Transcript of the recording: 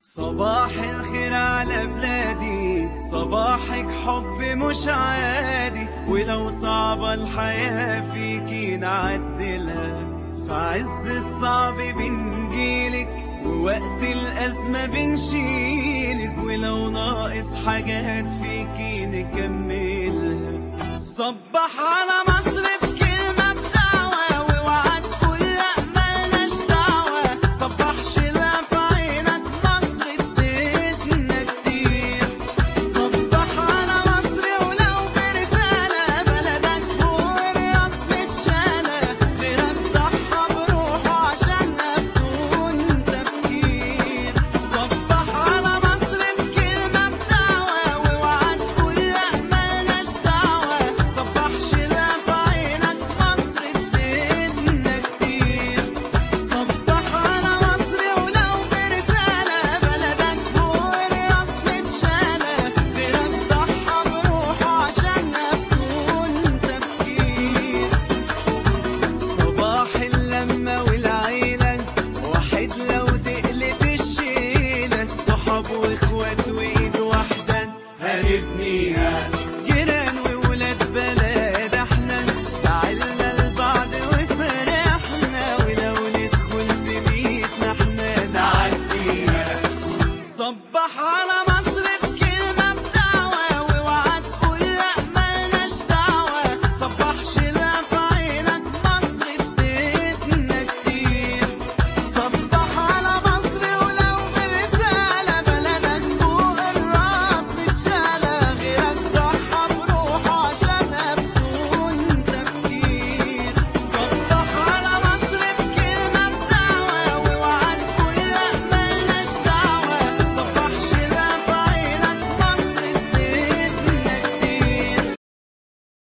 صباح الخير على بلادي صباحك حب مش عادي ولو صعبة الحياة فيكي نعدلها في عز الصعب بنجيلك ووقت الأزمة بنشيلك ولو ناقص حاجات فيكي نكملها صبح على مصر بكلمة بدعوة ووعد كل أملناش دعوة صبح شيلها في عينك مصر اديتنا كتير صبح على مصر ولو برسالة بلدك فوق الراس متشالة غيرك ضحى بروحه عشانها بدون تفكير صبح على مصر بكلمة بدعوة ووعد كل أملناش دعوة صبح شيلها في عينك مصر اديتنا كتير صبح على مصر ولو برسالة بلدك فوق الراس متشالة غيرك ضحى بروحه عشانها بدون تفكير صباح اللمة والعيلة واحد لو تقلت الشيلة صحاب واخوات وايد واحدة هنبنيها جيران وولاد بلد احنا سعلنا لبعض وفرحنا ولو ندخل في بيتنا احنا نعديها صبح على